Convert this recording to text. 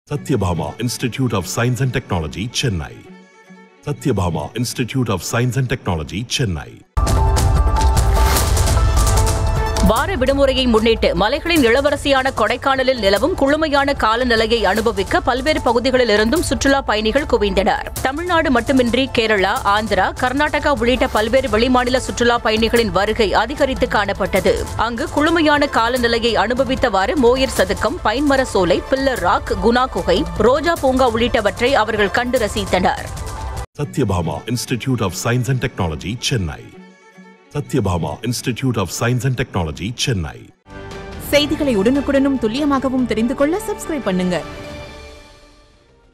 Satyabhama Institute of Science and Technology, Chennai. Satyabhama Institute of Science and Technology, Chennai. வார விடுமுறையை முன்னிட்டு மலைகளின் இளவரசியான கொடைக்கானலில் நிலவும் குளுமையான காலநிலையை அனுபவிக்க பல்வேறு பகுதிகளில் இருந்தும் சுற்றுலா பயணிகள் குவிந்தனர் தமிழ்நாடு மட்டுமின்றி கேரளா ஆந்திரா கர்நாடகா உள்ளிட்ட பல்வேறு வெளிமாநில சுற்றுலா பயணிகளின் வருகை அதிகரித்து காணப்பட்டது அங்கு குளுமையான காலநிலையை அனுபவித்தவாறு மோயர் சதுக்கம் பைன்மர சோலை பில்லர் ராக் குணா குகை ரோஜா பூங்கா உள்ளிட்டவற்றை அவர்கள் கண்டு ரசித்தனர் Satyabhama Institute of Science and Technology, Chennai. Satyabhama Institute of Science and Technology, Chennai. செய்திகளை உடனுக்குடனும் துல்லியமாகவும் தெரிந்து கொள்ள சப்ஸ்கிரைப் பண்ணுங்க